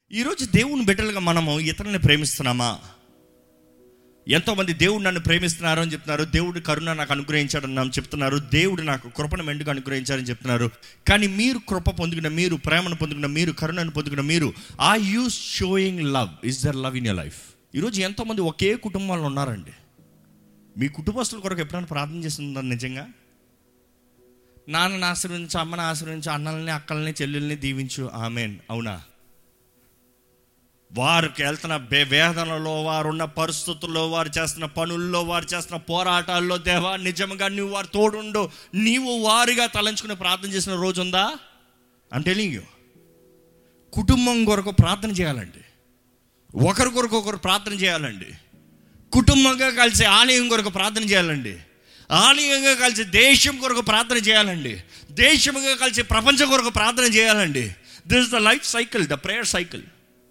ఈరోజు దేవుని బిడ్డలుగా మనము ఇతరులని ప్రేమిస్తున్నామా ఎంతోమంది దేవుడు నన్ను ప్రేమిస్తున్నారు అని చెప్తున్నారు దేవుడు కరుణ నాకు అనుగ్రహించాడని నాకు చెప్తున్నారు దేవుడు నాకు కృపను మెండుగా అనుగ్రహించారని చెప్తున్నారు కానీ మీరు కృప పొందుకున్న మీరు ప్రేమను పొందుకున్న మీరు కరుణను పొందుకున్న మీరు ఆ you showing love is there love in your life ఈరోజు ఎంతోమంది ఒకే కుటుంబంలో ఉన్నారండి మీ కుటుంబస్తుల కొరకు ఎప్పుడైనా ప్రార్థన చేస్తున్నారు నిజంగా నాన్నని ఆశ్రయించు అమ్మని ఆశ్రయించు అన్నల్ని అక్కల్ని చెల్లెల్ని దీవించు ఆమెన్ అవునా వారికి వెళ్తున్న బే వేదనలో వారు ఉన్న పరిస్థితుల్లో వారు చేస్తున్న పనుల్లో వారు చేస్తున్న పోరాటాల్లో దేవా నిజంగా నువ్వు వారు తోడుండు నీవు వారిగా తలంచుకుని ప్రార్థన చేసిన రోజు ఉందా అంటే టెలింగ్ యూ కుటుంబం కొరకు ప్రార్థన చేయాలండి ఒకరి కొరకు ఒకరు ప్రార్థన చేయాలండి కుటుంబంగా కలిసి ఆలయం కొరకు ప్రార్థన చేయాలండి ఆలయంగా కలిసి దేశం కొరకు ప్రార్థన చేయాలండి దేశంగా కలిసి ప్రపంచం కొరకు ప్రార్థన చేయాలండి this is the life cycle the prayer cycle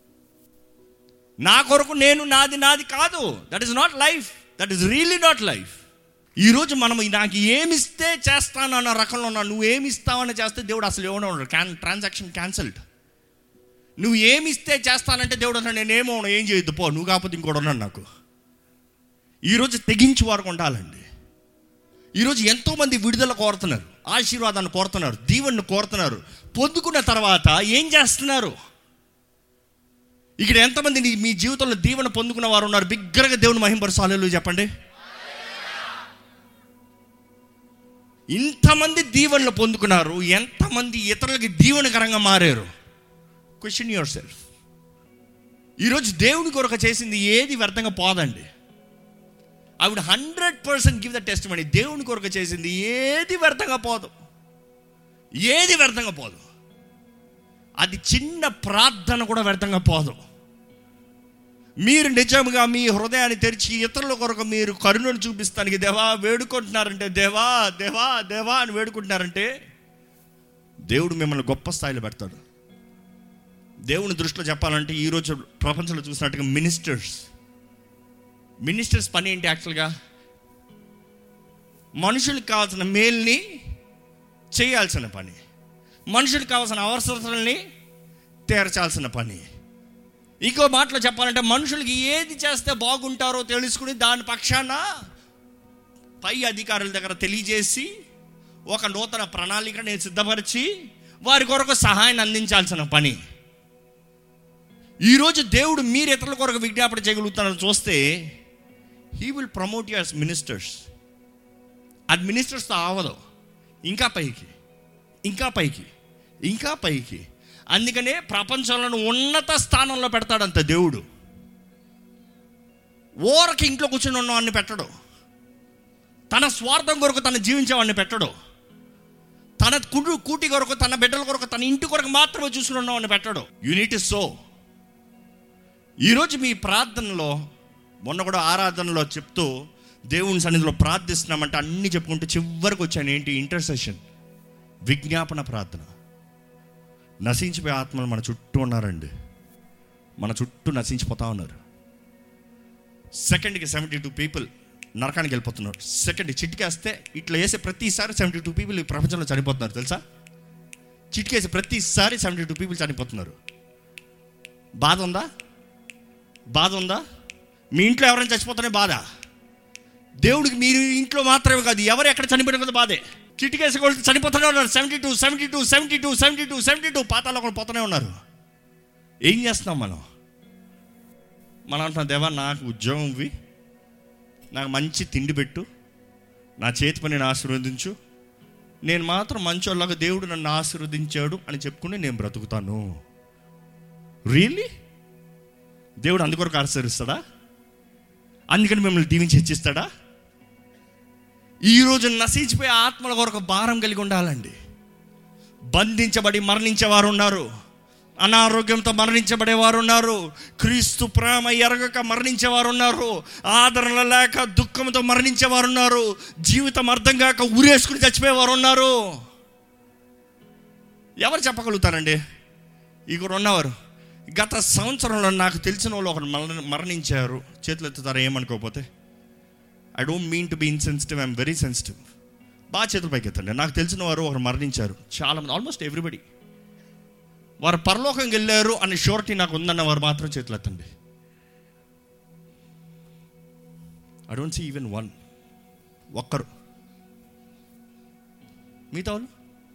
నా కొరకు నేను నాది నాది కాదు that is not life that is really not life ఈరోజు మనం నాకు ఏమిస్తే చేస్తాను అన్న రకంలో ఉన్నా నువ్వు ఏమి ఇస్తావని చేస్తే దేవుడు అసలు ఏమైనా ఉండడు క్యాన్ ట్రాన్సాక్షన్ క్యాన్సల్డ్ నువ్వు ఏమి ఇస్తే చేస్తానంటే దేవుడు అన్నాడు నేనేమో ఏం చేయొద్దు పో నువ్వు కాకపోతే ఇంకోటి ఉన్నాడు నాకు ఈరోజు తెగించి వారికి ఉండాలండి ఈరోజు ఎంతోమంది విడుదల కోరుతున్నారు ఆశీర్వాదాన్ని కోరుతున్నారు దీవెన్ని కోరుతున్నారు పొందుకున్న తర్వాత ఏం చేస్తున్నారు ఇక్కడ ఎంతమంది నీ- మీ జీవితంలో దీవెన పొందుకున్న వారు ఉన్నారు బిగ్గరగా దేవుని మహింపరసాలు చెప్పండి ఇంతమంది దీవెనలు పొందుకున్నారు ఎంతమంది ఇతరులకి దీవెనకరంగా మారారు క్వశ్చన్ యువర్ సెల్ఫ్ ఈరోజు దేవుని కొరకు చేసింది ఏది వ్యర్థంగా పోదండి I would hundred percent give the test money దేవుని కొరకు చేసింది ఏది వ్యర్థంగా పోదు ఏది వ్యర్థంగా పోదు అది చిన్న ప్రార్థన కూడా వ్యర్థంగా పోదు మీరు నిజంగా మీ హృదయాన్ని తెరిచి ఇతరుల కొరకు మీరు కరుణను చూపిస్తానికి దేవా వేడుకుంటున్నారంటే దేవా దేవా దేవా అని వేడుకుంటున్నారంటే దేవుడు మిమ్మల్ని గొప్ప స్థాయిలో పెడతాడు దేవుని దృష్టిలో చెప్పాలంటే ఈరోజు ప్రపంచంలో చూసినట్టుగా మినిస్టర్స్ మినిస్టర్స్ పని ఏంటి యాక్చువల్గా మనుషులకు కావాల్సిన మేల్ని చేయాల్సిన పని మనుషులకు కావాల్సిన అవసరాలని తీర్చాల్సిన పని ఇంకో మాటలో చెప్పాలంటే మనుషులకి ఏది చేస్తే బాగుంటారో తెలుసుకుని దాని పక్షాన పై అధికారుల దగ్గర తెలియజేసి ఒక నూతన ప్రణాళిక నేను సిద్ధపరిచి వారి కొరకు సహాయాన్ని అందించాల్సిన పని ఈరోజు దేవుడు మీరు ఇతరుల కొరకు విజ్ఞాపన చేయగలుగుతారని చూస్తే he will promote yours ministers అది మినిస్టర్స్తో ఆవదు ఇంకా పైకి ఇంకా పైకి ఇంకా పైకి అందుకనే ప్రపంచంలో ఉన్నత స్థానంలో పెడతాడంత దేవుడు ఓరకి ఇంట్లో కూర్చుని ఉన్నవాడిని పెట్టడు తన స్వార్థం కొరకు తను జీవించేవాడిని పెట్టడు తన కుడు కూటి కొరకు తన బిడ్డల కొరకు తన ఇంటి కొరకు మాత్రమే చూసుకుని ఉన్నవాడిని పెట్టడు యూనిట్ ఇస్ సో ఈరోజు మీ ప్రార్థనలో మొన్న కూడా ఆరాధనలో చెప్తూ దేవుని సన్నిధిలో ప్రార్థిస్తున్నామంటే అన్నీ చెప్పుకుంటూ చివరికి వచ్చాను ఏంటి ఇంటర్సెషన్ విజ్ఞాపన ప్రార్థన నశించిపోయే ఆత్మలు మన చుట్టూ ఉన్నారండి మన చుట్టూ నశించిపోతా ఉన్నారు సెకండ్కి సెవెంటీ టూ పీపుల్ నరకానికి వెళ్ళిపోతున్నారు సెకండ్ చిటికేస్తే ఇట్లా వేసే ప్రతిసారి సెవెంటీ టూ పీపుల్ ఈ ప్రపంచంలో చనిపోతున్నారు తెలుసా చిటికేసే ప్రతిసారి సెవెంటీ టూ పీపుల్ చనిపోతున్నారు బాధ ఉందా బాధ ఉందా మీ ఇంట్లో ఎవరైనా చచ్చిపోతానే బాధ దేవుడికి మీరు ఇంట్లో మాత్రమే కాదు ఎవరు ఎక్కడ చనిపోయిన కదా బాధే చిటికేసి కొడుతూ చనిపోతూనే ఉన్నారు seventy two seventy two seventy two seventy two seventy two పాతాలో కూడా పోతూనే ఉన్నారు ఏం చేస్తున్నాం మనం మనం అంటున్నాం దేవా నాకు ఉద్యోగం ఇవ్వి నాకు మంచి తిండి పెట్టు నా చేతి పనిని ఆశీర్వదించు నేను మాత్రం మంచోళ్ళగా దేవుడు నన్ను ఆశీర్వదించాడు అని చెప్పుకుని నేను బ్రతుకుతాను రియల్లీ దేవుడు అందుకొరకు ఆశీర్వదిస్తాడా అందుకని మిమ్మల్ని దీవించి హెచ్చిస్తాడా ఈరోజు నశించిపోయే ఆత్మల కొరకు భారం కలిగి ఉండాలండి బంధించబడి మరణించేవారు ఉన్నారు అనారోగ్యంతో మరణించబడేవారు ఉన్నారు క్రీస్తు ప్రేమ ఎరగక మరణించేవారు ఉన్నారు ఆదరణ లేక దుఃఖంతో మరణించేవారు ఉన్నారు జీవితం అర్థం కాక ఉరేసుకుని చచ్చిపోయేవారు ఉన్నారు ఎవరు చెప్పగలుగుతారండి ఇక్కడ ఉన్నవారు గత సంవత్సరంలో నాకు తెలిసిన వాళ్ళు ఒకరు మరణ మరణించారు చేతులు ఎత్తుతారా ఏమనుకోకపోతే I don't mean to be insensitive I'm very sensitive బాగా చేతులు పైకి ఎత్తండి నాకు తెలిసిన వారు ఒకరు మరణించారు చాలా మంది ఆల్మోస్ట్ ఎవ్రీబడి వారు పరలోకంకి వెళ్ళారు అనే షూరిటీ నాకు ఉందన్న వారు మాత్రం చేతులు ఎత్తండి I don't see even one ఒక్కరు మిగతా వాళ్ళు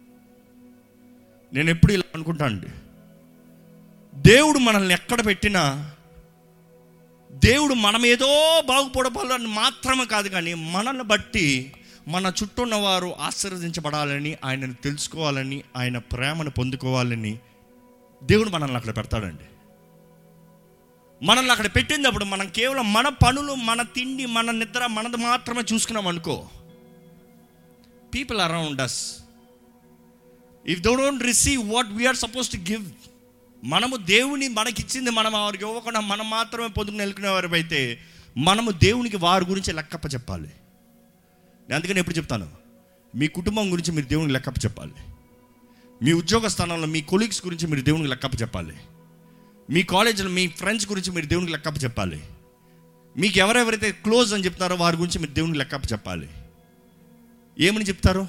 నేను ఎప్పుడు ఇలా అనుకుంటానండి దేవుడు మనల్ని ఎక్కడ పెట్టినా దేవుడు మనం ఏదో బాగుపడపాలని మాత్రమే కాదు కానీ మనల్ని బట్టి మన చుట్టూ ఉన్నవారు ఆశీర్వదించబడాలని ఆయనను తెలుసుకోవాలని ఆయన ప్రేమను పొందుకోవాలని దేవుడు మనల్ని అక్కడ పెడతాడండి మనల్ని అక్కడ పెట్టినప్పుడు మనం కేవలం మన పనులు మన తిండి మన నిద్ర మనది మాత్రమే చూసుకున్నాం అనుకో people around us if though don't receive what we are suppose to give మనము దేవుని మనకిచ్చింది మనం వారికి ఇవ్వకుండా మనం మాత్రమే పొందుకుని వెళ్ళుకునే వారు అయితే మనము దేవునికి వారి గురించి లెక్కప్ప చెప్పాలి నేను అందుకని ఎప్పుడు చెప్తాను మీ కుటుంబం గురించి మీరు దేవునికి లెక్కప్ప చెప్పాలి మీ ఉద్యోగ స్థానంలో మీ కొలీగ్స్ గురించి మీరు దేవునికి లెక్కప్ప చెప్పాలి మీ కాలేజీలో మీ ఫ్రెండ్స్ గురించి మీరు దేవునికి లెక్కప్ప చెప్పాలి మీకు ఎవరెవరైతే క్లోజ్ అని చెప్తారో వారి గురించి మీరు దేవునికి లెక్కప్ప చెప్పాలి ఏమని చెప్తారు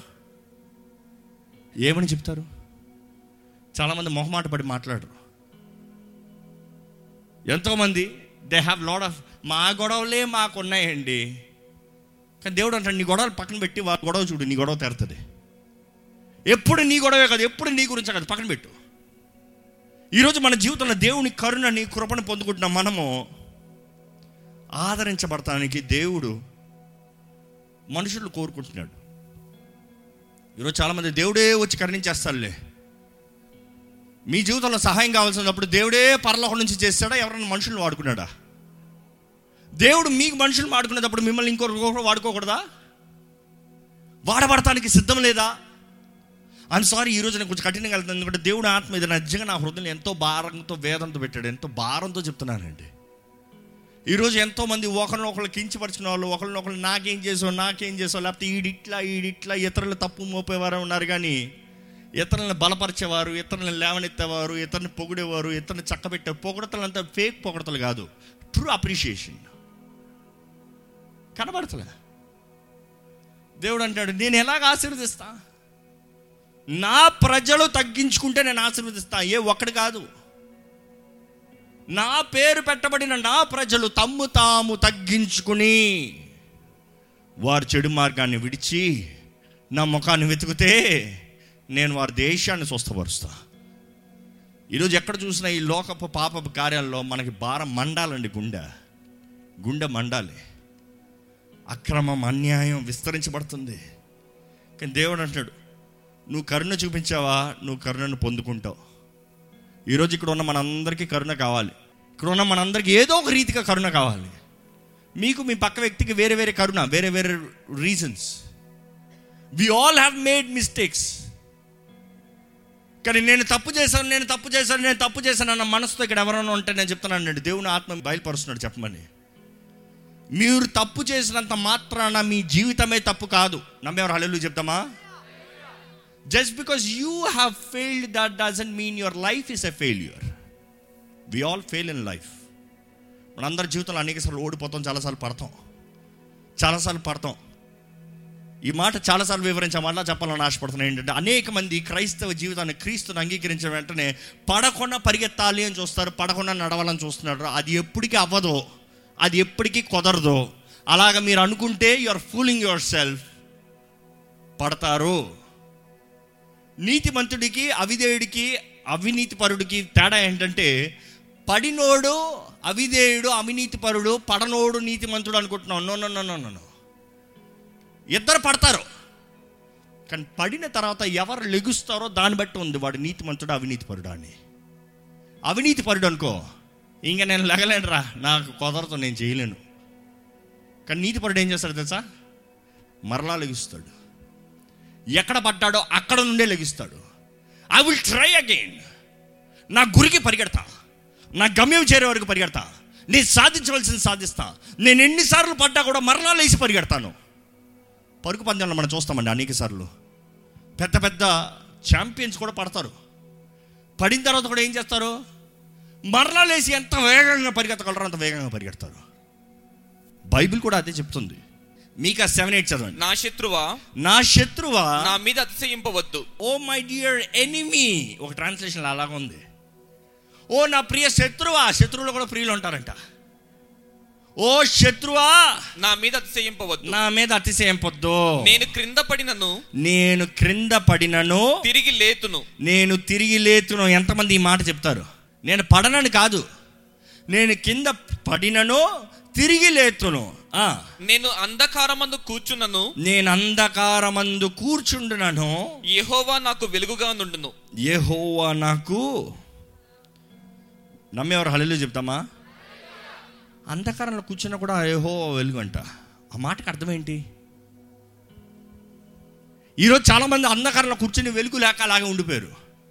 ఏమని చెప్తారు చాలామంది మొహమాట పడి మాట్లాడరు ఎంతోమంది దే హ్యావ్ లాడ్ ఆఫ్ మా గొడవలే మాకు ఉన్నాయండి కానీ దేవుడు అంటాడు నీ గొడవలు పక్కన పెట్టి వాళ్ళ గొడవ చూడు నీ గొడవ తెరుతుంది ఎప్పుడు నీ గొడవే కాదు ఎప్పుడు నీ గురించి కాదు పక్కన పెట్టు ఈరోజు మన జీవితంలో దేవుని కరుణని కృపను పొందుకుంటున్న మనము ఆదరించబడటానికి దేవుడు మనుషులు కోరుకుంటున్నాడు ఈరోజు చాలామంది దేవుడే వచ్చి కరుణించేస్తాడులే మీ జీవితంలో సహాయం కావాల్సినప్పుడు దేవుడే పరలోకం నుంచి చేస్తాడా ఎవరైనా మనుషులను వాడుకున్నాడా దేవుడు మీకు మనుషులు వాడుకునేటప్పుడు మిమ్మల్ని ఇంకొకరు వాడుకోకూడదా వాడబడటానికి సిద్ధం లేదా అని సారీ ఈ రోజు నేను కొంచెం కఠినంగా వెళ్తాను ఎందుకంటే దేవుడు ఆత్మ ఇది నిజంగా నా హృదయం ఎంతో భారంతో వేదంతో పెట్టాడు ఎంతో భారంతో చెప్తున్నానండి ఈరోజు ఎంతో మంది ఒకరిని ఒకళ్ళు కించపరిచిన వాళ్ళు ఒకరిని ఒకళ్ళు నాకేం చేసావు నాకేం చేసావు లేకపోతే ఈడిట్లా ఈడిట్లా ఇతరులు తప్పు మోపేవారు ఉన్నారు కానీ ఇతరులను బలపరిచేవారు ఇతరులను లేవనెత్తేవారు ఇతరుని పొగిడేవారు ఇతరుని చక్కబెట్టే పొగడతలు అంతా ఫేక్ పొగడతలు కాదు ట్రూ అప్రిషియేషన్ కనబడతలే దేవుడు అంటాడు నేను ఎలాగ ఆశీర్వదిస్తా నా ప్రజలు తగ్గించుకుంటే నేను ఆశీర్వదిస్తా ఏ ఒక్కడు కాదు నా పేరు పెట్టబడిన నా ప్రజలు తమ్ము తాము తగ్గించుకుని వారు చెడు మార్గాన్ని విడిచి నా ముఖాన్ని వెతికితే నేను వారి దేశాన్ని స్వస్థపరుస్తా ఈరోజు ఎక్కడ చూసినా ఈ లోకపు పాపపు కార్యాల్లో మనకి భారం మండాలండి గుండె గుండె మండాలి అక్రమం అన్యాయం విస్తరించబడుతుంది కానీ దేవుడు అంటాడు నువ్వు కరుణ చూపించావా నువ్వు కరుణను పొందుకుంటావు ఈరోజు ఇక్కడ ఉన్న మనందరికీ కరుణ కావాలి ఇక్కడ ఉన్న మనందరికీ ఏదో ఒక రీతిగా కరుణ కావాలి మీకు మీ పక్క వ్యక్తికి వేరే వేరే కరుణ వేరే వేరే reasons we all have made mistakes కానీ నేను తప్పు చేశాను నేను తప్పు చేశాను నేను తప్పు చేశాను అన్న మనసుతో ఇక్కడ ఎవరైనా ఉంటే నేను చెప్తున్నాను అండి దేవుని ఆత్మ బయలుపరుస్తున్నాడు చెప్పమని మీరు తప్పు చేసినంత మాత్రాన మీ జీవితమే తప్పు కాదు నమ్మేవారు హల్లెలూయా చెప్తామా just because you have failed that doesn't mean your life is a failure we all fail in life మనందరి జీవితంలో అనేక సార్లు ఓడిపోతాం చాలాసార్లు పడతాం చాలాసార్లు పడతాం ఈ మాట చాలాసార్లు వివరించే మాట చెప్పాలని ఆశపడుతున్నాను ఏంటంటే అనేక మంది క్రైస్తవ జీవితాన్ని క్రీస్తుని అంగీకరించిన వెంటనే పడకుండా పరిగెత్తాలి అని చూస్తారు పడకుండా నడవాలని చూస్తున్నారు అది ఎప్పటికీ అవ్వదో అది ఎప్పటికీ కుదరదో అలాగ మీరు అనుకుంటే you are fooling yourself పడతారు నీతిమంతుడికి అవిధేయుడికి అవినీతి పరుడికి తేడా ఏంటంటే పడినోడు అవిధేయుడు అవినీతి పరుడు పడనోడు నీతిమంతుడు అనుకుంటున్నావు no no no no no ఇద్దరు పడతారు కానీ పడిన తర్వాత ఎవరు లెగుస్తారో దాన్ని బట్టి ఉంది వాడు నీతిమంతుడు అవినీతి పరుడు అని అవినీతి పరుడు అనుకో ఇంకా నేను లెగలేనురా నాకు కుదరదు నేను చేయలేను కానీ నీతి పరుడు ఏం చేస్తాడు తెలుసా మరలా లెగుస్తాడు ఎక్కడ పడ్డాడో అక్కడ నుండే లెగిస్తాడు ఐ విల్ ట్రై అగైన్ నా గురికి పరిగెడతా నా గమ్యం చేరే వరకు పరిగెడతా నేను సాధించవలసింది సాధిస్తా నేను ఎన్నిసార్లు పడ్డా కూడా మరలా లేచి పరిగెడతాను పరుగు పందెంలో మనం చూస్తామండి అనేక సార్లు పెద్ద పెద్ద ఛాంపియన్స్ కూడా పడతారు పడిన తర్వాత కూడా ఏం చేస్తారు మరలా లేచి ఎంత వేగంగా పరిగెత్తగలరో అంత వేగంగా పరిగెడతారు బైబిల్ కూడా అదే చెప్తుంది మీకా సెవెన్ ఎయిట్ చదవండి నా శత్రువా నా శత్రువా నా మీద అతిశయింపవద్దు ఓ మై డియర్ ఎనిమీ ఒక ట్రాన్స్లేషన్ అలాగ ఉంది ఓ నా ప్రియ శత్రువా శత్రువులు కూడా ప్రియులు ఉంటారంట ఓ శత్రువా నా మీద అతిశయింపవద్దు నా మీద అతిశయం పొద్దు నేను క్రింద పడినను నేను క్రింద పడినను తిరిగి లేతును నేను తిరిగి లేతును ఎంతమంది ఈ మాట చెప్తారు నేను పడనని కాదు నేను కింద పడినను తిరిగి లేతును ఆ, నేను అంధకారమందు కూర్చున్నను నేను అంధకారమందు కూర్చుండునను యెహోవా నాకు వెలుగుగా నుండును యెహోవా నాకు నమ్మేవారు హల్లు చెప్తామా అంధకారంలో కూర్చున్నా కూడా యెహో వెలుగు అంట ఆ మాటకు అర్థం ఏంటి ఈరోజు చాలామంది అంధకారంలో కూర్చుని వెలుగు లేక అలాగే ఉండిపోయారు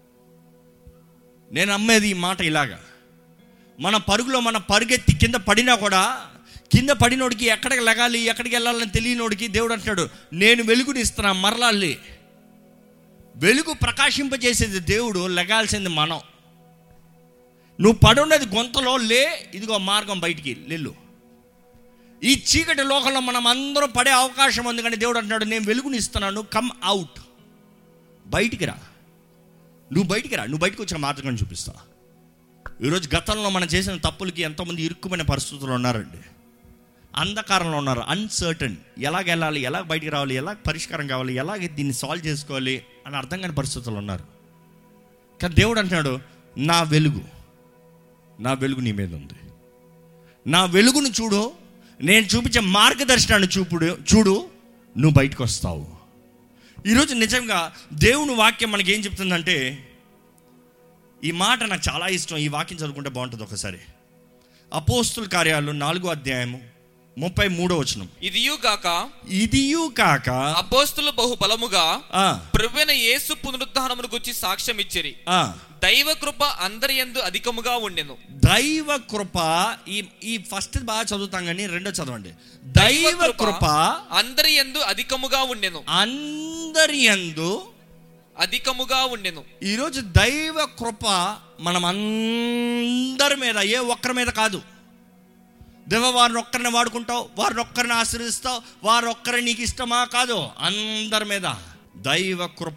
నేను నమ్మేది ఈ మాట ఇలాగా మన పరుగులో మన పరుగెత్తి కింద పడినా కూడా కింద పడినోడికి ఎక్కడికి లెగాలి ఎక్కడికి వెళ్ళాలని తెలియనోడికి దేవుడు అంటాడు నేను వెలుగుని ఇస్తున్నా మరలాలి వెలుగు ప్రకాశింపజేసేది దేవుడు లెగాల్సింది మనం నువ్వు పడున్నది గొంతలో లే ఇదిగో మార్గం బయటికి వెళ్ళు ఈ చీకటి లోకంలో మనం అందరం పడే అవకాశం ఉంది కానీ దేవుడు అంటున్నాడు నేను వెలుగుని ఇస్తున్నాను కమ్ అవుట్ బయటికి రా నువ్వు బయటికి రా నువ్వు బయటకు వచ్చిన మార్గం చూపిస్తా ఈరోజు గతంలో మనం చేసిన తప్పులకి ఎంతోమంది ఇరుక్కుమైన పరిస్థితులు ఉన్నారండి అంధకారంలో ఉన్నారు అన్సర్టన్ ఎలాగ వెళ్ళాలి ఎలా బయటికి రావాలి ఎలా పరిష్కారం కావాలి ఎలాగ దీన్ని సాల్వ్ చేసుకోవాలి అని అర్థం కాని పరిస్థితులు ఉన్నారు కానీ దేవుడు అంటున్నాడు నా వెలుగు నా వెలుగు నీ మీద ఉంది నా వెలుగును చూడు నేను చూపించే మార్గదర్శనాన్ని చూపుడు చూడు నువ్వు బయటకు వస్తావు ఈరోజు నిజంగా దేవుని వాక్యం మనకి ఏం చెప్తుందంటే ఈ మాట నాకు చాలా ఇష్టం ఈ వాక్యం చదువుకుంటే బాగుంటుంది ఒకసారి అపోస్తుల కార్యాలు నాలుగో అధ్యాయము ముప్పై మూడో వచనం ఇదియు గాక ఇదియు కాక అపోస్తులు బహు బలముగా ఆ, ప్రభువైన యేసు పునరుద్ధానమును గురించి సాక్ష్యం ఇచ్చిరి ఆ, దైవ కృప అందరి యందు అధికముగా ఉండెను దైవ కృప ఈ ఈ ఫస్ట్ బాగా చదువుతాం కానీ రెండో చదవండి దైవ కృప అందరి యందు అధికముగా ఉండెను అందరి యందు అధికముగా ఉండెను ఈరోజు దైవ కృప మనం అందరి మీద ఏ ఒక్కరి మీద కాదు దేవ వారిని ఒక్కరిని వాడుకుంటావు వారిని ఒక్కరిని ఆశ్రయిస్తావు వారు ఒక్కరి నీకు ఇష్టమా కాదు అందరి మీద దైవ కృప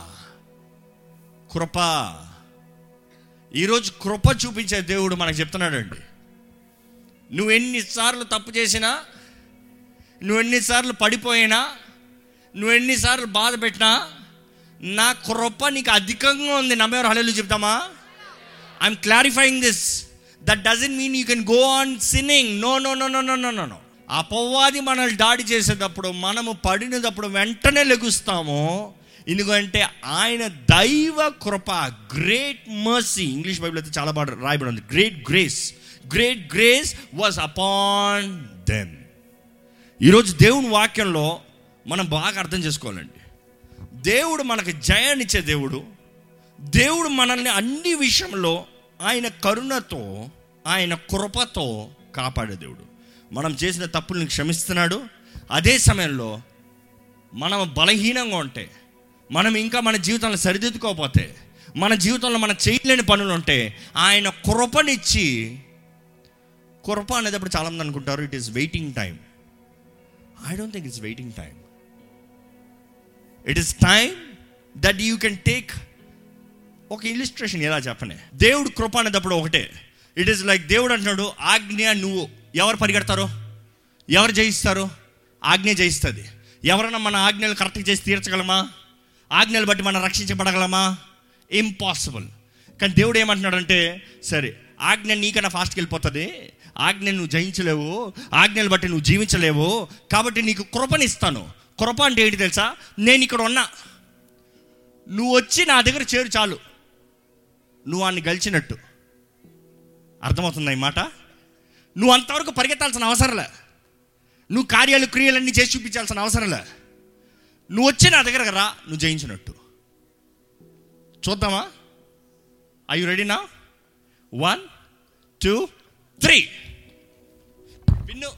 కృప ఈరోజు కృప చూపించే దేవుడు మనకు చెప్తున్నాడండి నువ్వు ఎన్నిసార్లు తప్పు చేసినా నువ్వు ఎన్నిసార్లు పడిపోయినా నువ్వు ఎన్నిసార్లు బాధ పెట్టినా నా కృప నీకు అధికంగా ఉంది నమ్మేవారు హలో చెప్తామా I'm clarifying this that doesn't mean you can go on sinning no no no no no no no no అపవాది మనల్ని దాడి చేసేటప్పుడు మనము పడినప్పుడు వెంటనే లెగుస్తాము ఎందుకంటే ఆయన దైవ కృప గ్రేట్ మర్సీ ఇంగ్లీష్ బైబిల్ అయితే చాలా బాగా రాయబడి ఉంది great grace great grace was upon them ఈరోజు దేవుని వాక్యంలో మనం బాగా అర్థం చేసుకోవాలండి దేవుడు మనకు జయాన్నిచ్చే దేవుడు దేవుడు మనల్ని అన్ని విషయంలో ఆయన కరుణతో ఆయన కృపతో కాపాడే దేవుడు మనం చేసిన తప్పుల్ని క్షమిస్తున్నాడు అదే సమయంలో మనం బలహీనంగా ఉంటే మనం ఇంకా మన జీవితంలో సరిదిద్దుకోకపోతే మన జీవితంలో మనం చేయలేని పనులు ఉంటే ఆయన కృపనిచ్చి కృప అనేటప్పుడు చాలామంది అనుకుంటారు it is waiting time I don't think it's waiting time it is time that you can take ఒక ఇలిస్ట్రేషన్ ఎలా చెప్పనే దేవుడు కృప అనేటప్పుడు ఒకటే ఇట్ ఈస్ లైక్ దేవుడు అంటున్నాడు ఆజ్ఞ నువ్వు ఎవరు పరిగెడతారు ఎవరు జయిస్తారు ఆజ్ఞ జయిస్తుంది ఎవరైనా మన ఆజ్ఞలు కరెక్ట్గా చేసి తీర్చగలమా ఆజ్ఞలు బట్టి మనం రక్షించబడగలమా ఇంపాసిబుల్ కానీ దేవుడు ఏమంటున్నాడంటే సరే ఆజ్ఞ నీకన్నా ఫాస్ట్కి వెళ్ళిపోతుంది ఆజ్ఞ నువ్వు జయించలేవు ఆజ్ఞలు బట్టి నువ్వు జీవించలేవు కాబట్టి నీకు కృపనిస్తాను కృప అంటే ఏంటి తెలుసా నేను ఇక్కడ ఉన్నా నువ్వు వచ్చి నా దగ్గర చేరు చాలు నువ్వు వాడిని గెలిచినట్టు అర్థమవుతుందా ఈ మాట నువ్వు అంతవరకు పరిగెత్తాల్సిన అవసరంలే నువ్వు కార్యాలు క్రియలన్నీ చేసి చూపించాల్సిన అవసరంలే నువ్వు వచ్చి నా దగ్గరకు రా నువ్వు జయించినట్టు చూద్దామా ఐ యు రెడీనా వన్ టూ త్రీ విన్ను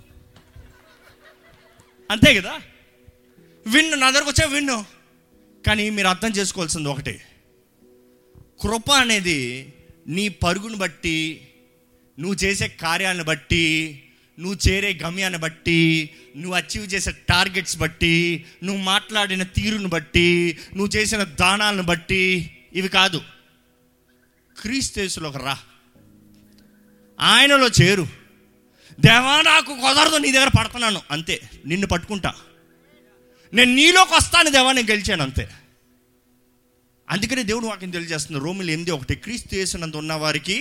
అంతే కదా విన్ను నా దగ్గరకు వచ్చా విన్ను కానీ మీరు అర్థం చేసుకోవాల్సింది ఒకటి కృప అనేది నీ పరుగును బట్టి నువ్వు చేసే కార్యాలను బట్టి నువ్వు చేరే గమ్యాన్ని బట్టి నువ్వు అచీవ్ చేసే టార్గెట్స్ బట్టి నువ్వు మాట్లాడిన తీరును బట్టి నువ్వు చేసిన దానాలను బట్టి ఇవి కాదు క్రీస్తులోకి రా ఆయనలో చేరు దేవా నాకు కుదరదు నీ దగ్గర పడుతున్నాను అంతే నిన్ను పట్టుకుంటా నేను నీలోకి వస్తాను దేవా నేను గెలిచాను అంతే అందుకనే దేవుడు వాక్యం తెలియజేస్తుంది రోమిలు ఎనిమిది ఒకటి క్రీస్తు చేసినంత ఉన్న వారికి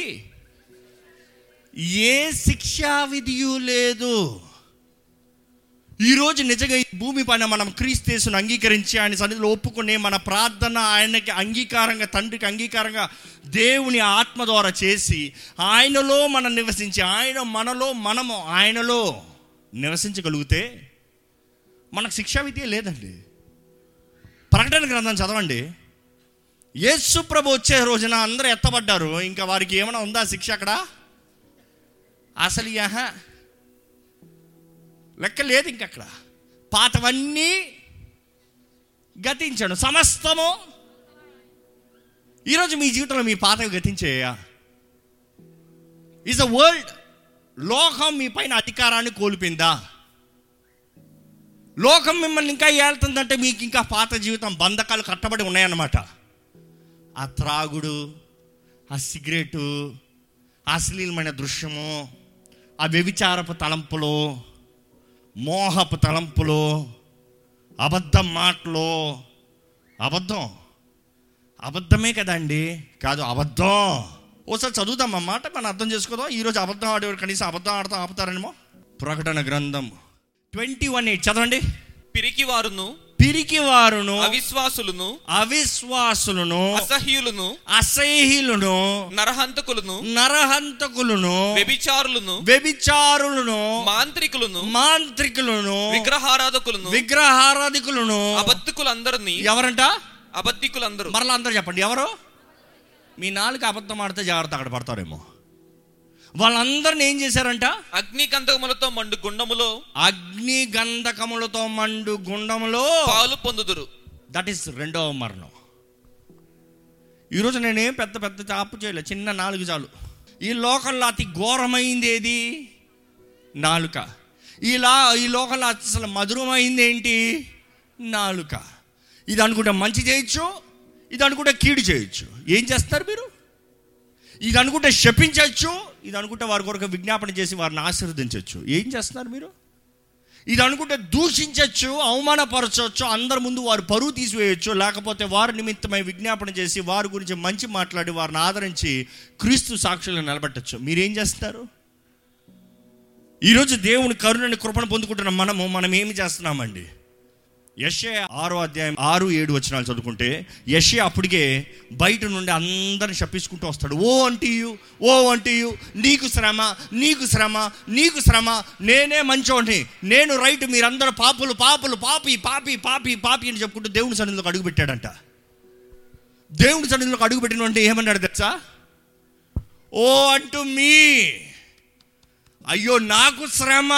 ఏ శిక్షా విధియు లేదు ఈరోజు నిజంగా ఈ భూమి పైన మనం క్రీస్తును అంగీకరించి ఆయన సన్నిధిలో ఒప్పుకుని మన ప్రార్థన ఆయనకి అంగీకారంగా తండ్రికి అంగీకారంగా దేవుని ఆత్మ ద్వారా చేసి ఆయనలో మనం నివసించి ఆయన మనలో మనము ఆయనలో నివసించగలిగితే మనకు శిక్షా విధి లేదండి ప్రకటన గ్రంథం చదవండి యేసు ప్రభు వచ్చే రోజున అందరూ ఎత్తబడ్డారు ఇంకా వారికి ఏమైనా ఉందా శిక్ష అక్కడ అసలు యహ లెక్క లేదు ఇంకక్కడ పాతవన్నీ గతించాను సమస్తము ఈరోజు మీ జీవితంలో మీ పాతవి గతించేయా ఈజ్ అ వరల్డ్ లోకం మీ పైన అధికారాన్ని కోల్పోయిందా లోకం మిమ్మల్ని ఇంకా ఏళ్తుందంటే మీకు ఇంకా పాత జీవితం బంధకాలు కట్టబడి ఉన్నాయన్నమాట ఆ త్రాగుడు ఆ సిగరెటు అశ్లీలమైన దృశ్యము ఆ వ్యభిచారపు తలంపులు మోహపు తలంపులు అబద్ధం మాటలు అబద్ధం అబద్ధమే కదండి కాదు అబద్ధం ఓసారి చదువుదాం ఆ మాట మనం అర్థం చేసుకోదాం ఈరోజు అబద్ధం ఆడేవారు కనీసం అబద్ధం ఆడతాం ఆపుతారేమో ప్రకటన గ్రంథం ట్వంటీ వన్ ఎయిట్ చదవండి పిరికి వారును పిరికి వారును అవిశ్వాసులను అవిశ్వాసులను అసహ్యులను అసహ్యులను నరహంతకులను నరహంతకులను వ్యభిచారులను వ్యభిచారులను మాంత్రికులను మాంత్రికులను విగ్రహారాధకులను విగ్రహారాధికులను అబద్ధికులందరినీ ఎవరంట అబద్ధికులందరూ మరలా అందరూ చెప్పండి ఎవరు మీ నాలుగు అబద్ధం ఆడితే జాగ్రత్త అక్కడ పడతారేమో వాళ్ళందరిని ఏం చేశారంట అగ్ని గంధకములతో మండు గుండములో అగ్ని గంధకములతో మండు గుండములో పాలు పొందుదురు దట్ ఈస్ రెండవ మరణం ఈరోజు నేనేం పెద్ద పెద్ద చాపు చేయలే చిన్న నాలుగు చాలు ఈ లోకంలో అతి ఘోరమైంది ఏది నాలుక ఇలా ఈ లోకంలో అసలు మధురమైంది ఏంటి నాలుక ఇది అనుకుంటే మంచి చేయొచ్చు ఇది అనుకుంటే కీడు చేయొచ్చు ఏం చేస్తారు మీరు ఇది అనుకుంటే శపించవచ్చు ఇది అనుకుంటే వారి కొరకు విజ్ఞాపన చేసి వారిని ఆశీర్వదించవచ్చు ఏం చేస్తున్నారు మీరు ఇది అనుకుంటే దూషించవచ్చు అవమానపరచవచ్చు అందరి ముందు వారు పరువు తీసివేయచ్చు లేకపోతే వారి నిమిత్తమై విజ్ఞాపన చేసి వారి గురించి మంచి మాట్లాడి వారిని ఆదరించి క్రీస్తు సాక్షులను నిలబెట్టచ్చు మీరేం చేస్తారు ఈరోజు దేవుని కరుణని కృపను పొందుకుంటున్న మనము మనం ఏమి చేస్తున్నామండి యషే ఆరో అధ్యాయం ఆరు ఏడు వచనాలు చదువుకుంటే యషే అప్పటికే బయట నుండి అందరిని శప్పించుకుంటూ వస్తాడు ఓ అంటీయు ఓ అంటీయు నీకు శ్రమ నీకు శ్రమ నీకు శ్రమ నేనే మంచోడిని నేను రైట్ మీరందరూ పాపులు పాపులు పాపి పాపి పాపి పాపి అని చెప్పుకుంటూ దేవుని సన్నిధిలోకి అడుగు పెట్టాడంట దేవుని సన్నిధిలోకి అడుగు పెట్టిన అంటే ఏమన్నాడు తెలుసా ఓ అంటూ మీ అయ్యో నాకు శ్రమ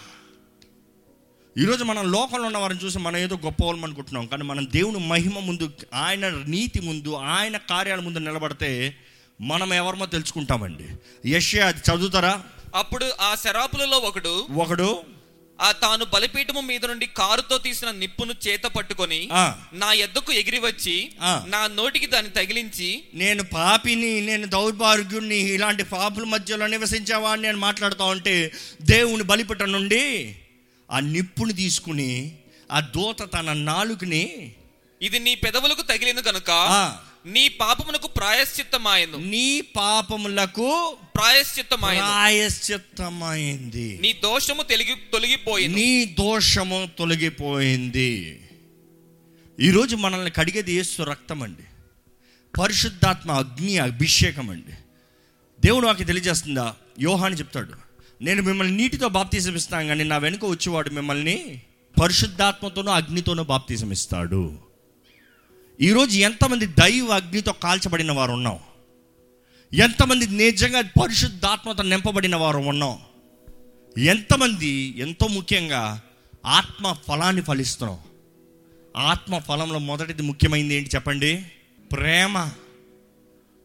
ఈరోజు మనం లోకంలో ఉన్న వారిని చూసి మనం ఏదో గొప్ప వాళ్ళం అనుకుంటున్నాం కానీ మనం దేవుని మహిమ ముందు ఆయన నీతి ముందు ఆయన కార్యాల ముందు నిలబడితే మనం ఎవరమో తెలుసుకుంటామండి యష్యా అది చదువుతారా అప్పుడు ఆ శరాపులలో ఒకడు ఒకడు ఆ తాను బలిపీఠము మీద నుండి కారుతో తీసిన నిప్పును చేత పట్టుకొని ఆ, నా ఎద్దకు ఎగిరి వచ్చి ఆ. నా నోటికి దాన్ని తగిలించి నేను పాపిని నేను దౌర్భాగ్యుణ్ణి ఇలాంటి పాపుల మధ్యలో నివసించావాడిని అని మాట్లాడుతూ ఉంటే దేవుని బలిపీఠ నుండి ఆ నిప్పుని తీసుకుని ఆ దూత తన నాలుగుని ఇది నీ పెదవులకు తగిలిన గనుక ఆ, నీ పాపమునకు ప్రాయశ్చిత్తమాయను నీ పాపములకు ప్రాయశ్చిత్తమాయను ప్రాయశ్చిత్తమైంది నీ దోషము తొలగి తొలగిపోయింది నీ దోషము తొలగిపోయింది ఈరోజు మనల్ని కడిగేది యేసు రక్తం అండి పరిశుద్ధాత్మ అగ్ని అభిషేకం అండి దేవుడు నాకు తెలియజేస్తుందా యోహాని చెప్తాడు నేను మిమ్మల్ని నీటితో బాప్తీసం ఇస్తాను కానీ నా వెనుక వచ్చేవాడు మిమ్మల్ని పరిశుద్ధాత్మతోనూ అగ్నితోనూ బాప్తీసం ఇస్తాడు ఈరోజు ఎంతమంది దైవ అగ్నితో కాల్చబడిన వారు ఉన్నాం ఎంతమంది నిజంగా పరిశుద్ధాత్మతో నింపబడిన వారు ఉన్నాం ఎంతమంది ఎంతో ముఖ్యంగా ఆత్మ ఫలాన్ని ఫలిస్తున్నాం ఆత్మ ఫలంలో మొదటిది ముఖ్యమైనది ఏంటి చెప్పండి ప్రేమ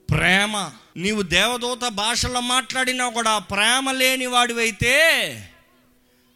ప్రేమ నీవు దేవదూత భాషలో మాట్లాడినా కూడా ప్రేమ లేని వాడివైతే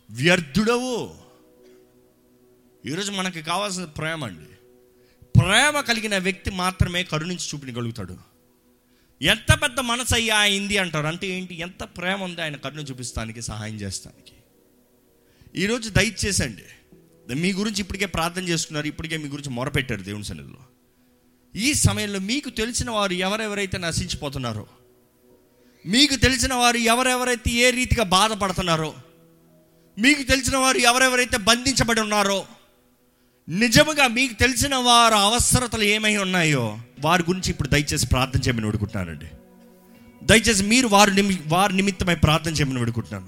వ్యర్థుడవు ఈరోజు మనకి కావాల్సిన ప్రేమ అండి ప్రేమ కలిగిన వ్యక్తి మాత్రమే కరుణించి చూపించగలుగుతాడు ఎంత పెద్ద మనసు అయ్యా అయింది అంటారు అంటే ఏంటి ఎంత ప్రేమ ఉంది ఆయన కరుణ చూపిస్తానికి సహాయం చేస్తానికి ఈరోజు దయచేసండి మీ గురించి ఇప్పటికే ప్రార్థన చేసుకున్నారు ఇప్పటికే మీ గురించి మొరపెట్టారు దేవుని సన్నిధిలో ఈ సమయంలో మీకు తెలిసిన వారు ఎవరెవరైతే నశించిపోతున్నారో మీకు తెలిసిన వారు ఎవరెవరైతే ఏ రీతిగా బాధపడుతున్నారో మీకు తెలిసిన వారు ఎవరెవరైతే బంధించబడి ఉన్నారో నిజముగా మీకు తెలిసిన వారు అవసరతలు ఏమై ఉన్నాయో వారి గురించి ఇప్పుడు దయచేసి ప్రార్థన చేయమని వేడుకుంటున్నానండి దయచేసి మీరు వారి నిమి వారి నిమిత్తమై ప్రార్థన చేయమని వేడుకుంటున్నాను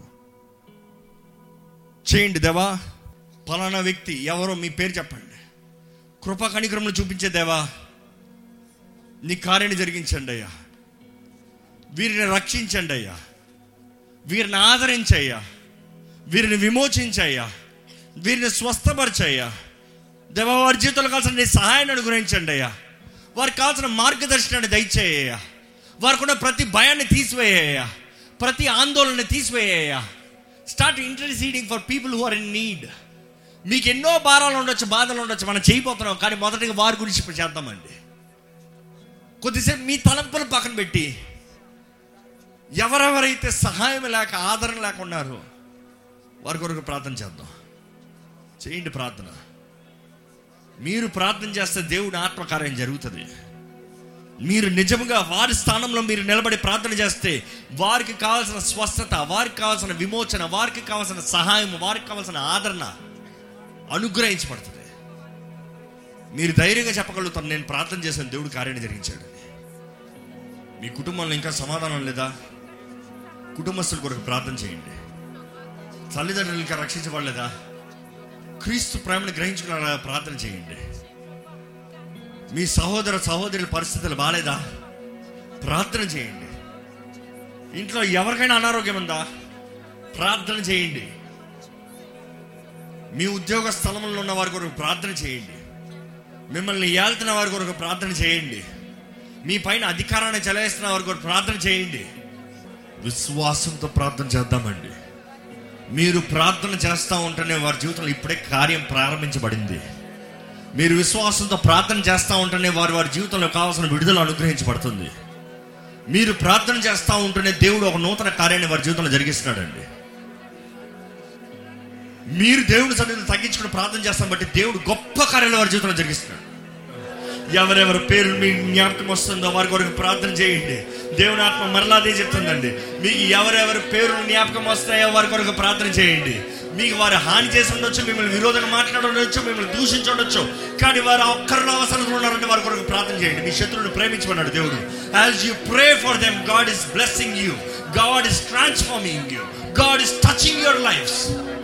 చేయండి దేవా పలానా వ్యక్తి ఎవరో మీ పేరు చెప్పండి కృపా కణిక్రమను చూపించే దేవా నీ కార్యాన్ని జరిగించండి అయ్యా వీరిని రక్షించండి అయ్యా వీరిని ఆదరించయ్యా వీరిని విమోచించయ్యా వీరిని స్వస్థపరచయ్యా దేవ వారి జీవితంలో కావాల్సిన నీ సహాయాన్ని అనుగ్రహించండి అయ్యా వారికి కావాల్సిన మార్గదర్శనాన్ని దయచేయ్యా వారికి ఉన్న ప్రతి భయాన్ని తీసివేయ్యా ప్రతి ఆందోళన తీసివేయ్యా start interceding for people who are in need మీకు ఎన్నో భారాలు ఉండొచ్చు బాధలు ఉండొచ్చు మనం చేయబోతున్నాం కానీ మొదటిగా వారి గురించి ఇప్పుడు చేద్దామండి కొద్దిసేపు మీ తలంపులు పక్కన పెట్టి ఎవరెవరైతే సహాయం లేక ఆదరణ లేక ఉన్నారో వారి కొరకు ప్రార్థన చేద్దాం చేయండి ప్రార్థన మీరు ప్రార్థన చేస్తే దేవుని ఆత్మకార్యం జరుగుతుంది మీరు నిజముగా వారి స్థానంలో మీరు నిలబడి ప్రార్థన చేస్తే వారికి కావాల్సిన స్వస్థత వారికి కావాల్సిన విమోచన వారికి కావాల్సిన సహాయం వారికి కావాల్సిన ఆదరణ అనుగ్రహించబడుతుంది మీరు ధైర్యంగా చెప్పగలుగుతారు నేను ప్రార్థన చేసిన దేవుడు కార్యాన్ని జరిగించాడు మీ కుటుంబంలో ఇంకా సమాధానం లేదా కుటుంబస్తుల కొరకు ప్రార్థన చేయండి తల్లిదండ్రులు ఇంకా రక్షించబడలేదా క్రీస్తు ప్రేమను గ్రహించుకున్న ప్రార్థన చేయండి మీ సహోదర సహోదరుల పరిస్థితులు బాగాలేదా ప్రార్థన చేయండి ఇంట్లో ఎవరికైనా అనారోగ్యం ఉందా ప్రార్థన చేయండి మీ ఉద్యోగ స్థలంలో ఉన్న వారి కొరకు ప్రార్థన చేయండి మిమ్మల్ని ఏళ్తున్న వారి కొరకు ప్రార్థన చేయండి మీ పైన అధికారాన్ని చెలవేస్తున్న వారి కొరకు ప్రార్థన చేయండి విశ్వాసంతో ప్రార్థన చేద్దామండి మీరు ప్రార్థన చేస్తూ ఉంటేనే వారి జీవితంలో ఇప్పుడే కార్యం ప్రారంభించబడింది మీరు విశ్వాసంతో ప్రార్థన చేస్తూ ఉంటేనే వారి వారి జీవితంలో కావాల్సిన విడుదల అనుగ్రహించబడుతుంది మీరు ప్రార్థన చేస్తూ ఉంటేనే దేవుడు ఒక నూతన కార్యాన్ని వారి జీవితంలో జరిగిస్తున్నాడండి మీరు దేవుని సన్నిధిని తగ్గించుకుని ప్రార్థన చేస్తాం బట్టి దేవుడు గొప్ప కార్యాలు వారి జీవితంలో జరిగిస్తున్నాడు ఎవరెవరి పేరు మీ జ్ఞాపకం వస్తుందో వారి కొరకు ప్రార్థన చేయండి దేవుని ఆత్మ మరలా అదే చెప్తుందండి మీకు ఎవరెవరి పేరు జ్ఞాపకం వస్తాయో వారి కొరకు ప్రార్థన చేయండి మీకు వారు హాని చేసి ఉండొచ్చు మిమ్మల్ని విరోధంగా మాట్లాడవచ్చు మిమ్మల్ని దూషించవచ్చు కానీ వారు ఒక్కరిలో అవసరంలో ఉన్నారంటే వారి కొరకు ప్రార్థన చేయండి మీ శత్రువుని ప్రేమించమన్నాడు దేవుడు as you pray for them God is blessing you God is transforming you God is touching your life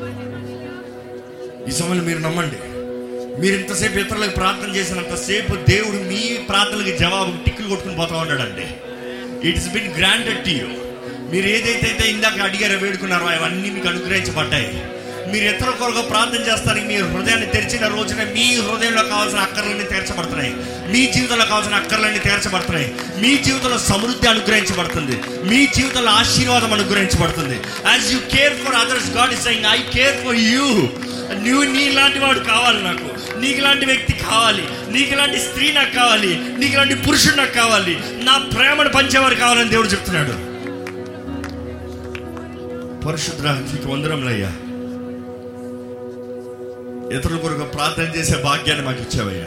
ఈ సమయంలో మీరు నమ్మండి మీరు ఇంతసేపు ఇతరులకు ప్రార్థన చేసినంతసేపు దేవుడు మీ ప్రార్థనలకు జవాబు టిక్కులు కొట్టుకుని పోతా ఉన్నాడండి it's been granted to you మీరు ఏదైతే అయితే ఇందాక అడిగారో వేడుకున్నారో అవన్నీ మీకు అనుగ్రహించబడ్డాయి మీరు ఇతర కొరకు ప్రార్థన చేస్తానికి మీ హృదయాన్ని తెరిచిన రోజున మీ హృదయంలో కావాల్సిన అక్కర్లన్నీ తీర్చబడుతున్నాయి మీ జీవితంలో కావాల్సిన అక్కర్లన్నీ తీర్చబడుతున్నాయి మీ జీవితంలో సమృద్ధి అనుగ్రహించబడుతుంది మీ జీవితంలో ఆశీర్వాదం అనుగ్రహించబడుతుంది as you care for others God is saying I care for you నువ్వు నీలాంటి వాడు కావాలి నాకు నీకు ఇలాంటి వ్యక్తి కావాలి నీకు ఇలాంటి స్త్రీ నాకు కావాలి నీకు ఇలాంటి పురుషుడు నాకు కావాలి నా ప్రేమను పంచేవారు కావాలని దేవుడు చెప్తున్నాడు పరిశుద్ర నీకు వందరంలయ్యా ఇతరుల కొరకు ప్రార్థన చేసే భాగ్యాన్ని మాకు ఇచ్చావయ్యా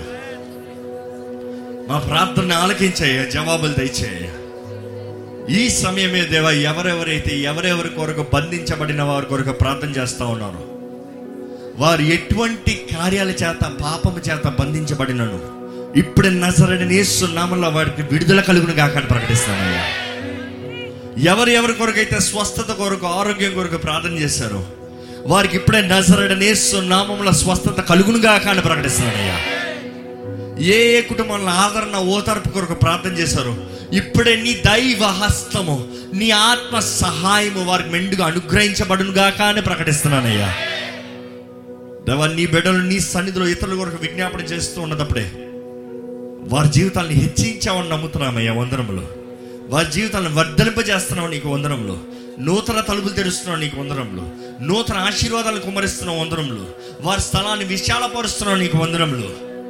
మా ప్రార్థన ఆలకించయ్యా జవాబులు దయచేయ్యా ఈ సమయమే దేవా ఎవరెవరైతే ఎవరెవరి కొరకు బంధించబడిన వారి కొరకు ప్రార్థన చేస్తా ఉన్నారో వారు ఎటువంటి కార్యాల చేత పాపము చేత బంధించబడినను ఇప్పుడు నజరని నేస్తున్నామల్లో వారికి విడుదల కలుగును కాక ప్రకటిస్తానయ్యా ఎవరు ఎవరి కొరకైతే స్వస్థత కొరకు ఆరోగ్యం కొరకు ప్రార్థన చేశారో వారికి ఇప్పుడే నజరడ నేస్తున్నామంలో స్వస్థత కలుగును కాక అని ప్రకటిస్తానయ్యా ఏ ఏ కుటుంబంలో ఆదరణ ఓతర్పు కొరకు ప్రార్థన చేశారో ఇప్పుడే నీ దైవ హస్తము నీ ఆత్మ సహాయము వారికి మెండుగా అనుగ్రహించబడును గాక అని ప్రకటిస్తున్నానయ్యా దేవా నీ బిడ్డలు నీ సన్నిధిలో ఇతరుల కొరకు విజ్ఞాపన చేస్తూ ఉన్నదప్పుడే వారి జీవితాన్ని హెచ్చించామని నమ్ముతున్నామయ్యా వందనములు వారి జీవితాలను వర్ధలింపజేస్తున్నావు నీకు వందనములు నూతన తలుపులు తెరుస్తున్నావు నీకు వందరంలో నూతన ఆశీర్వాదాలు కుమరిస్తున్నావు వందరంలో వారి స్థలాన్ని విశాలపరుస్తున్నావు నీకు వందరంలో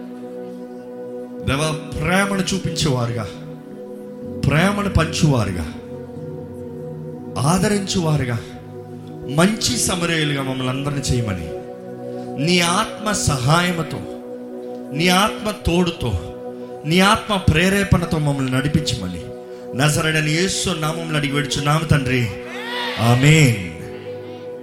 దేవా ప్రేమను చూపించేవారుగా ప్రేమను పంచువారుగా ఆదరించువారుగా మంచి సమరయులుగా మమ్మల్ని అందరిని చేయమని నీ ఆత్మ సహాయముతో నీ ఆత్మ తోడుతో నీ ఆత్మ ప్రేరేపణతో మమ్మల్ని నడిపించమని నజరడని యేసు నామంలో అడిగి వెడుచున్నాము తండ్రి ఆమేన్